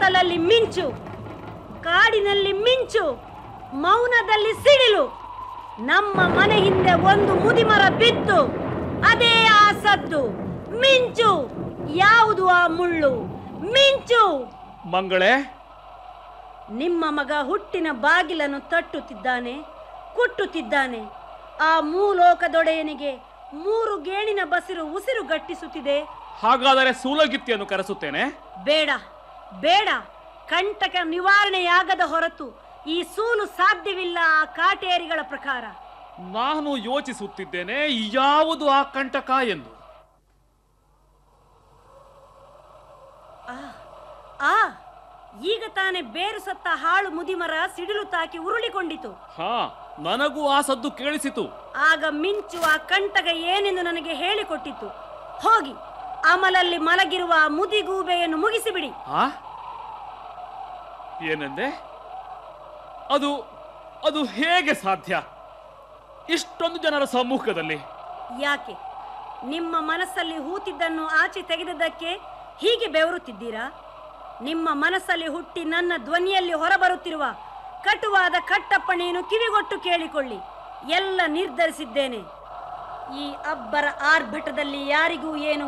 ಕತ್ತಲಲ್ಲಿ ಮಿಂಚು ಕಾಡಿನಲ್ಲಿ ಮಿಂಚು ಮೌನದಲ್ಲಿ ಸಿಡಿಲು ನಮ್ಮ ಮನೆ ಹಿಂದೆ ಒಂದು ಮುದಿಮರ ಬಿತ್ತು ಅದೇ ಆ ಸದ್ದು ಮಿಂಚು ಯಾವುದು ಆ ಮುಳ್ಳು ಮಿಂಚು ಮಂಗಳೇ ನಿಮ್ಮ ಮಗ ಹುಟ್ಟಿನ ಬಾಗಿಲನ್ನು ತಟ್ಟುತ್ತಿದ್ದಾನೆ ಕುಟ್ಟುತ್ತಿದ್ದಾನೆ ಆ ಮೂಲೋಕದೊಡೆಯನಿಗೆ ಮೂರು ಗೇಣಿನ ಬಸಿರು ಉಸಿರು ಗಟ್ಟಿಸುತ್ತಿದೆ ಹಾಗಾದರೆ ಸೂಲಗಿತ್ತಿಯನ್ನು ಕರೆಸುತ್ತೇನೆ ಬೇಡ ಬೇಡ ಕಂಟಕ ನಿವಾರಣೆಯಾಗದ ಹೊರತು ಈ ಸೂಲು ಸಾಧ್ಯವಿಲ್ಲ ಆ ಕಾಟೇರಿಗಳ ಪ್ರಕಾರ ನಾನು ಯೋಚಿಸುತ್ತಿದ್ದೇನೆ ಯಾವುದು ಆ ಕಂಟಕ ಎಂದು ಆ ಆ ಈಗ ತಾನೇ ಬೇರು ಸತ್ತ ಹಾಳು ಮುದಿಮರ ಸಿಡಿಲು ತಾಕಿ ಉರುಳಿಕೊಂಡಿತು ಹಾ ನನಗೂ ಆ ಸದ್ದು ಕೇಳಿಸಿತು ಆಗ ಮಿಂಚು ಆ ಕಂಟಕ ಏನೆಂದು ನನಗೆ ಹೇಳಿಕೊಟ್ಟಿತು ಹೋಗಿ ಅಮಲಲ್ಲಿ ಮಲಗಿರುವ ಆ ಮುದಿಗೂಬೆಯನ್ನು ಮುಗಿಸಿಬಿಡಿ ಆ ಏನಂದೆ ಅದು ಅದು ಹೇಗೆ ಸಾಧ್ಯ ಇಷ್ಟೊಂದು ಜನರ ಸಮ್ಮುಖದಲ್ಲಿ ಯಾಕೆ ನಿಮ್ಮ ಮನಸ್ಸಲ್ಲಿ ಹೂತಿದ್ದನ್ನು ಆಚೆ ತೆಗೆದದ್ದಕ್ಕೆ ಹೀಗೆ ಬೆವರುತ್ತಿದ್ದೀರಾ ನಿಮ್ಮ ಮನಸ್ಸಲ್ಲಿ ಹುಟ್ಟಿ ನನ್ನ ಧ್ವನಿಯಲ್ಲಿ ಹೊರಬರುತ್ತಿರುವ ಕಟುವಾದ ಕಟ್ಟಪ್ಪಣೆಯನ್ನು ಕಿವಿಗೊಟ್ಟು ಕೇಳಿಕೊಳ್ಳಿ ಎಲ್ಲ ನಿರ್ಧರಿಸಿದ್ದೇನೆ ಈ ಅಬ್ಬರ ಆರ್ಭಟದಲ್ಲಿ ಯಾರಿಗೂ ಏನು